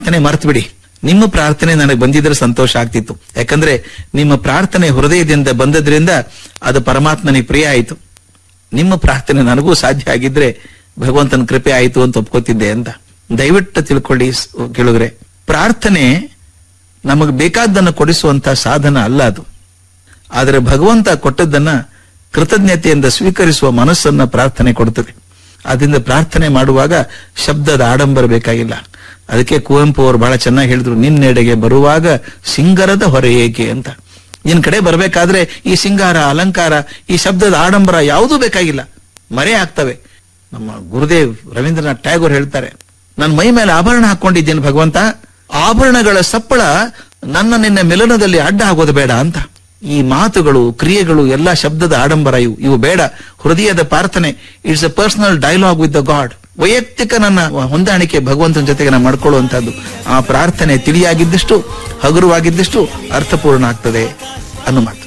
ಪ್ರಾರ್ಥನೆ ಮರ್ತು ಬಿಡಿ ನಿಮ್ಮ ಪ್ರಾರ್ಥನೆ ನನಗೆ ಬಂದಿದ್ರೆ ಸಂತೋಷ ಆಗ್ತಿತ್ತು ಯಾಕಂದ್ರೆ ನಿಮ್ಮ ಪ್ರಾರ್ಥನೆ ಹೃದಯದಿಂದ ಬಂದದ್ರಿಂದ ಅದು ಪರಮಾತ್ಮನಿಗೆ ಪ್ರಿಯ ಆಯಿತು ನಿಮ್ಮ ಪ್ರಾರ್ಥನೆ ನನಗೂ ಸಾಧ್ಯ ಆಗಿದ್ರೆ ಭಗವಂತನ ಕೃಪೆ ಆಯಿತು ಅಂತ ಒಪ್ಕೋತಿದ್ದೆ ಅಂತ ದಯವಿಟ್ಟು ತಿಳ್ಕೊಳ್ಳಿ ಸ್- ಕೇಳುಗ್ರೆ ಪ್ರಾರ್ಥನೆ ನಮಗೆ ಬೇಕಾದ್ದನ್ನು ಕೊಡಿಸುವಂತ ಸಾಧನ ಅಲ್ಲ ಅದು ಆದರೆ ಭಗವಂತ ಕೊಟ್ಟದ್ದನ್ನ ಕೃತಜ್ಞತೆಯಿಂದ ಸ್ವೀಕರಿಸುವ ಮನಸ್ಸನ್ನ ಪ್ರಾರ್ಥನೆ ಕೊಡುತ್ತದೆ ಅದರಿಂದ ಪ್ರಾರ್ಥನೆ ಮಾಡುವಾಗ ಶಬ್ದದ ಆಡಂಬರ ಬೇಕಾಗಿಲ್ಲ ಅದಕ್ಕೆ ಕುವೆಂಪು ಅವರು ಬಹಳ ಚೆನ್ನಾಗಿ ಹೇಳಿದ್ರು ನಿನ್ನೆಡೆಗೆ ಬರುವಾಗ ಸಿಂಗರದ ಹೊರೆ ಏಕೆ ಅಂತ ನಿನ್ ಕಡೆ ಬರ್ಬೇಕಾದ್ರೆ ಈ ಸಿಂಗಾರ ಅಲಂಕಾರ ಈ ಶಬ್ದದ ಆಡಂಬರ ಯಾವುದೂ ಬೇಕಾಗಿಲ್ಲ ಮರೆ ಆಗ್ತವೆ ನಮ್ಮ ಗುರುದೇವ್ ರವೀಂದ್ರನಾಥ್ ಟ್ಯಾಗೋರ್ ಹೇಳ್ತಾರೆ ನನ್ನ ಮೈ ಮೇಲೆ ಆಭರಣ ಹಾಕೊಂಡಿದ್ದೇನೆ ಭಗವಂತ ಆಭರಣಗಳ ಸಪ್ಪಳ ನನ್ನ ನಿನ್ನ ಮಿಲನದಲ್ಲಿ ಅಡ್ಡ ಆಗೋದು ಬೇಡ ಅಂತ ಈ ಮಾತುಗಳು ಕ್ರಿಯೆಗಳು ಎಲ್ಲ ಶಬ್ದದ ಆಡಂಬರ ಇವು ಇವು ಬೇಡ ಹೃದಯದ ಪ್ರಾರ್ಥನೆ it's a personal dialogue with the God ವೈಯಕ್ತಿಕ ನನ್ನ ಹೊಂದಾಣಿಕೆ ಭಗವಂತನ ಜೊತೆಗೆ ನಾನು ಮಾಡ್ಕೊಳ್ಳುವಂತಹದ್ದು ಆ ಪ್ರಾರ್ಥನೆ ತಿಳಿಯಾಗಿದ್ದಷ್ಟು ಹಗುರವಾಗಿದ್ದಷ್ಟು ಅರ್ಥಪೂರ್ಣ ಆಗ್ತದೆ ಅನ್ನೋ ಮಾತು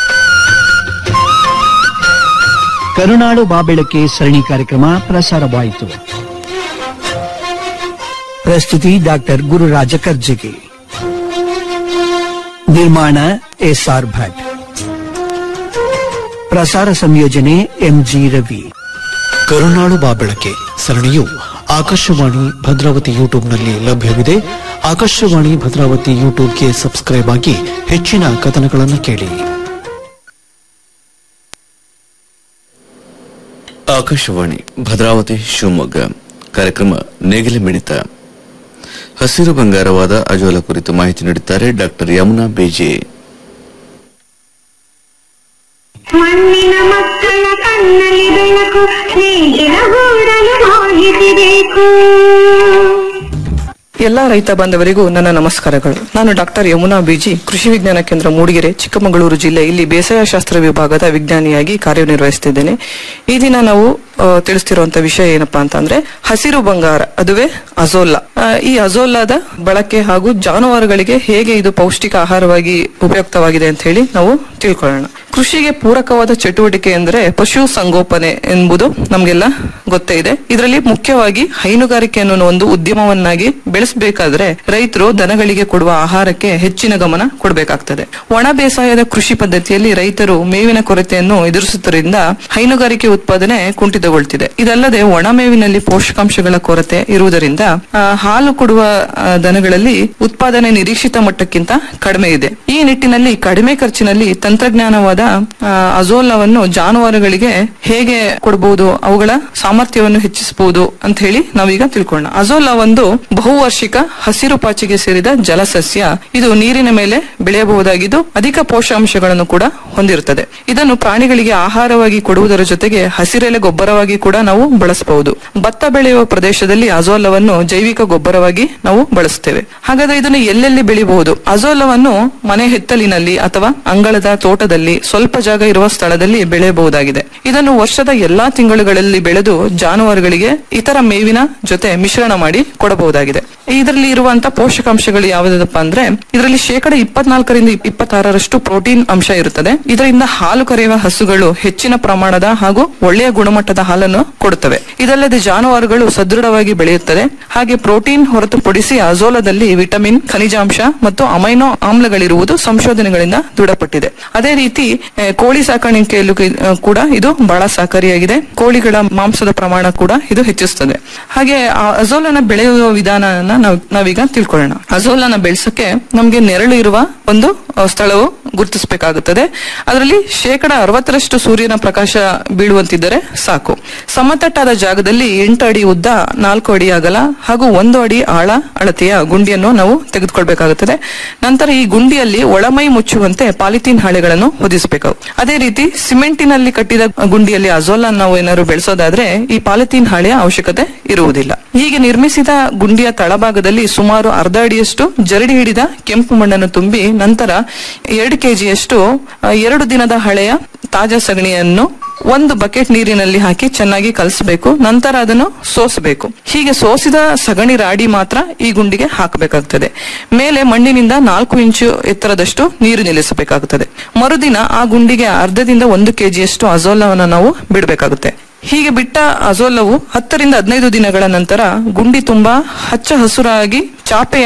ಕರುನಾಡು ಬಾಬೆಳಕೆ ಸರಣಿ ಕಾರ್ಯಕ್ರಮ ಪ್ರಸಾರವಾಯಿತು ಪ್ರಸ್ತುತಿ ಡಾಕ್ಟರ್ ಗುರುರಾಜ ಕರ್ಜಗಿ ನಿರ್ಮಾಣ ಎಸ್ಆರ್ ಭಟ್ ಪ್ರಸಾರ ಸಂಯೋಜನೆ ಎಂಜಿ ರವಿ ಕರುನಾಡು ಬಾಬೆಳಕೆ ಸರಣಿಯು ಆಕಾಶವಾಣಿ ಭದ್ರಾವತಿ ಯೂಟ್ಯೂಬ್ನಲ್ಲಿ ಲಭ್ಯವಿದೆ ಆಕಾಶವಾಣಿ ಭದ್ರಾವತಿ ಯೂಟ್ಯೂಬ್ಗೆ ಸಬ್ಸ್ಕ್ರೈಬ್ ಆಗಿ ಹೆಚ್ಚಿನ ಕಥನಗಳನ್ನು ಕೇಳಿ ಆಕಾಶವಾಣಿ ಭದ್ರಾವತಿ ಶಿವಮೊಗ್ಗ ಕಾರ್ಯಕ್ರಮ ನೇಗಿಲ ಮಿಡಿತ ಹಸಿರು ಬಂಗಾರವಾದ ಅಜೋಲ ಕುರಿತು ಮಾಹಿತಿ ನೀಡುತ್ತಾರೆ ಡಾಕ್ಟರ್ ಯಮುನಾ ಬೇಜೆ ಮಣ್ಣಿನ ಮಕ್ಕಳ ಕಣ್ಣಲ್ಲಿ ಬೆಳಕು ಸ್ನೇಹಿತರ ಗೂಡಲು ಮಾಹಿತಿ ಬೇಕು ಎಲ್ಲಾ ರೈತ ಬಾಂಧವರಿಗೂ ನನ್ನ ನಮಸ್ಕಾರಗಳು ನಾನು ಡಾಕ್ಟರ್ ಯಮುನಾ ಬಿಜಿ ಕೃಷಿ ವಿಜ್ಞಾನ ಕೇಂದ್ರ ಮೂಡಿಗೆರೆ ಚಿಕ್ಕಮಗಳೂರು ಜಿಲ್ಲೆ ಇಲ್ಲಿ ಬೇಸಾಯ ಶಾಸ್ತ್ರ ವಿಭಾಗದ ವಿಜ್ಞಾನಿಯಾಗಿ ಕಾರ್ಯನಿರ್ವಹಿಸುತ್ತಿದ್ದೇನೆ ಈ ದಿನ ನಾವು ಆ, ತಿಳಿಸ್ತಿರುವಂತ ವಿಷಯ ಏನಪ್ಪಾ ಅಂತಂದ್ರೆ ಹಸಿರು ಬಂಗಾರ ಅದುವೇ ಅಜೋಲಾ ಆ, ಈ ಅಜೋಲಾದ ಬಳಕೆ ಹಾಗೂ ಜಾನುವಾರುಗಳಿಗೆ ಹೇಗೆ ಇದು ಪೌಷ್ಟಿಕ ಆಹಾರವಾಗಿ ಉಪಯುಕ್ತವಾಗಿದೆ ಅಂತ ಹೇಳಿ ನಾವು ತಿಳ್ಕೊಳ್ಳೋಣ ಕೃಷಿಗೆ ಪೂರಕವಾದ ಚಟುವಟಿಕೆ ಎಂದರೆ ಪಶು ಸಂಗೋಪನೆ ಎಂಬುದು ನಮಗೆಲ್ಲ ಗೊತ್ತೇ ಇದೆ ಇದರಲ್ಲಿ ಮುಖ್ಯವಾಗಿ ಹೈನುಗಾರಿಕೆಯನ್ನು ಒಂದು ಉದ್ಯಮವನ್ನಾಗಿ ಬೆಳೆಸಬೇಕಾದ್ರೆ ರೈತರು ದನಗಳಿಗೆ ಕೊಡುವ ಆಹಾರಕ್ಕೆ ಹೆಚ್ಚಿನ ಗಮನ ಕೊಡಬೇಕಾಗ್ತದೆ ಒಣ ಬೇಸಾಯದ ಕೃಷಿ ಪದ್ಧತಿಯಲ್ಲಿ ರೈತರು ಮೇವಿನ ಕೊರತೆಯನ್ನು ಎದುರಿಸುವುದರಿಂದ ಹೈನುಗಾರಿಕೆ ಉತ್ಪಾದನೆ ಕುಂಠಿತಗೊಳ್ತಿದೆ ಇದಲ್ಲದೆ ಒಣ ಮೇವಿನಲ್ಲಿ ಪೋಷಕಾಂಶಗಳ ಕೊರತೆ ಇರುವುದರಿಂದ ಆ, ಹಾಲು ಕೊಡುವ ಆ, ದನಗಳಲ್ಲಿ ಉತ್ಪಾದನೆ ನಿರೀಕ್ಷಿತ ಮಟ್ಟಕ್ಕಿಂತ ಕಡಿಮೆ ಇದೆ ಈ ನಿಟ್ಟಿನಲ್ಲಿ ಕಡಿಮೆ ಖರ್ಚಿನಲ್ಲಿ ತಂತ್ರಜ್ಞಾನವಾದ ಆ, ಅಜೋಲಾವನ್ನು ಜಾನುವಾರುಗಳಿಗೆ ಹೇಗೆ ಕೊಡಬಹುದು ಅವುಗಳ ಸಾಮರ್ಥ್ಯವನ್ನು ಹೆಚ್ಚಿಸಬಹುದು ಅಂತ ಹೇಳಿ ನಾವೀಗ ತಿಳ್ಕೊಳ್ಳೋಣ ಅಜೋಲಾ ಒಂದು ಬಹುವಾರ್ಷಿಕ ಹಸಿರು ಪಾಚಿಗೆ ಸೇರಿದ ಜಲಸಸ್ಯ ಇದು ನೀರಿನ ಮೇಲೆ ಬೆಳೆಯಬಹುದಾಗಿದ್ದು ಅಧಿಕ ಪೋಷಕಾಂಶಗಳನ್ನು ಕೂಡ ಹೊಂದಿರುತ್ತದೆ ಇದನ್ನು ಪ್ರಾಣಿಗಳಿಗೆ ಆಹಾರವಾಗಿ ಕೊಡುವುದರ ಜೊತೆಗೆ ಹಸಿರೆಲೆ ಗೊಬ್ಬರವಾಗಿ ಕೂಡ ನಾವು ಬಳಸಬಹುದು ಭತ್ತ ಬೆಳೆಯುವ ಪ್ರದೇಶದಲ್ಲಿ ಅಜೋಲವನ್ನು ಜೈವಿಕ ಗೊಬ್ಬರವಾಗಿ ನಾವು ಬಳಸುತ್ತೇವೆ ಹಾಗಾದ್ರೆ ಇದನ್ನು ಎಲ್ಲೆಲ್ಲಿ ಬೆಳೆಯಬಹುದು ಅಜೋಲವನ್ನು ಮನೆ ಹಿತ್ತಲಿನಲ್ಲಿ ಅಥವಾ ಅಂಗಳದ ತೋಟದಲ್ಲಿ ಸ್ವಲ್ಪ ಜಾಗ ಇರುವ ಸ್ಥಳದಲ್ಲಿ ಬೆಳೆಯಬಹುದಾಗಿದೆ ಇದನ್ನು ವರ್ಷದ ಎಲ್ಲಾ ತಿಂಗಳುಗಳಲ್ಲಿ ಬೆಳೆದು ಜಾನುವಾರುಗಳಿಗೆ ಇತರ ಮೇವಿನ ಜೊತೆ ಮಿಶ್ರಣ ಮಾಡಿ ಕೊಡಬಹುದಾಗಿದೆ ಇದರಲ್ಲಿ ಇರುವಂತಹ ಪೋಷಕಾಂಶಗಳು ಯಾವುದಪ್ಪ ಅಂದ್ರೆ ಇದರಲ್ಲಿ ಶೇಕಡ ಇಪ್ಪತ್ನಾಲ್ಕರಿಂದ ಇಪ್ಪತ್ತಾರರಷ್ಟು ಪ್ರೋಟೀನ್ ಅಂಶ ಇರುತ್ತದೆ ಇದರಿಂದ ಹಾಲು ಕರೆಯುವ ಹಸುಗಳು ಹೆಚ್ಚಿನ ಪ್ರಮಾಣದ ಹಾಗೂ ಒಳ್ಳೆಯ ಗುಣಮಟ್ಟದ ಹಾಲನ್ನು ಕೊಡುತ್ತವೆ ಇದಲ್ಲದೆ ಜಾನುವಾರುಗಳು ಸದೃಢವಾಗಿ ಬೆಳೆಯುತ್ತದೆ ಹಾಗೆ ಪ್ರೋಟೀನ್ ಹೊರತುಪಡಿಸಿ ಅಜೋಲದಲ್ಲಿ ವಿಟಮಿನ್ ಖನಿಜಾಂಶ ಮತ್ತು ಅಮೈನೋ ಆಮ್ಲಗಳಿರುವುದು ಸಂಶೋಧನೆಗಳಿಂದ ದೃಢಪಟ್ಟಿದೆ ಅದೇ ರೀತಿ ಆ, ಕೋಳಿ ಸಾಕಾಣಿಕೆಯಲ್ಲೂ ಕಿ- ಆ, ಕೂಡ ಇದು ಬಹಳ ಸಹಕಾರಿಯಾಗಿದೆ ಕೋಳಿಗಳ ಮಾಂಸದ ಪ್ರಮಾಣ ಕೂಡ ಇದು ಹೆಚ್ಚಿಸುತ್ತದೆ ಹಾಗೆ ಆ ಅಜೋಲನ ಬೆಳೆಯುವ ವಿಧಾನನ ನಾವ್ ನಾವೀಗ ತಿಳ್ಕೊಳ್ಳೋಣ ಅಜೋಲನ ಬೆಳೆಸಕ್ಕೆ ನಮ್ಗೆ ನೆರಳು ಇರುವ ಒಂದು ಆ, ಸ್ಥಳವು ಗುರುತಿಸಬೇಕಾಗುತ್ತದೆ ಅದರಲ್ಲಿ ಶೇಕಡ ಅರವತ್ತರಷ್ಟು ಸೂರ್ಯನ ಪ್ರಕಾಶ ಬೀಳುವಂತಿದ್ದರೆ ಸಾಕು ಸಮತಟ್ಟಾದ ಜಾಗದಲ್ಲಿ ಎಂಟು ಅಡಿ ಉದ್ದ ನಾಲ್ಕು ಅಡಿ ಅಗಲ ಹಾಗೂ ಒಂದು ಅಡಿ ಆಳ ಅಳತೆಯ ಗುಂಡಿಯನ್ನು ನಾವು ತೆಗೆದುಕೊಳ್ಬೇಕಾಗುತ್ತದೆ ನಂತರ ಈ ಗುಂಡಿಯಲ್ಲಿ ಒಳಮೈ ಮುಚ್ಚುವಂತೆ ಪಾಲಿಥೀನ್ ಹಾಳೆಗಳನ್ನು ಹೊದಿಸಬೇಕು ಅದೇ ರೀತಿ ಸಿಮೆಂಟಿನಲ್ಲಿ ಕಟ್ಟಿದ ಗುಂಡಿಯಲ್ಲಿ ಅಜೋಲಾ ನಾವು ಏನಾದ್ರು ಬೆಳೆಸೋದಾದ್ರೆ ಈ ಪಾಲಿಥೀನ್ ಹಾಳೆಯ ಅವಶ್ಯಕತೆ ಇರುವುದಿಲ್ಲ ಹೀಗೆ ನಿರ್ಮಿಸಿದ ಗುಂಡಿಯ ತಳಭಾಗದಲ್ಲಿ ಸುಮಾರು ಅರ್ಧ ಅಡಿಯಷ್ಟು ಜರಡಿ ಹಿಡಿದ ಕೆಂಪು ಮಣ್ಣನ್ನು ತುಂಬಿ ನಂತರ ಎರಡು ಕೆಜಿಯಷ್ಟು ಆ, ಎರಡು ದಿನದ ಹಳೆಯ ತಾಜಾ ಸಗಣಿಯನ್ನು ಒಂದು ಬಕೆಟ್ ನೀರಿನಲ್ಲಿ ಹಾಕಿ ಚೆನ್ನಾಗಿ ಕಲಸಬೇಕು ನಂತರ ಅದನ್ನು ಸೋಸಬೇಕು ಹೀಗೆ ಸೋಸಿದ ಸಗಣಿ ರಾಡಿ ಮಾತ್ರ ಈ ಗುಂಡಿಗೆ ಹಾಕಬೇಕಾಗುತ್ತದೆ ಮೇಲೆ ಮಣ್ಣಿನಿಂದ ನಾಲ್ಕು ಇಂಚು ಎತ್ತರದಷ್ಟು ನೀರು ನಿಲ್ಲಿಸಬೇಕಾಗುತ್ತದೆ ಮರುದಿನ ಆ ಗುಂಡಿಗೆ ಅರ್ಧದಿಂದ ಒಂದು ಕೆಜಿಯಷ್ಟು ಅಜೋಲವನ್ನು ನಾವು ಬಿಡಬೇಕಾಗುತ್ತೆ ಹೀಗೆ ಬಿಟ್ಟ ಅಜೋಲವು ಹತ್ತರಿಂದ ಹದಿನೈದು ದಿನಗಳ ನಂತರ ಗುಂಡಿ ತುಂಬಾ ಹಚ್ಚ ಹಸುರಾಗಿ ಚಾಪೆ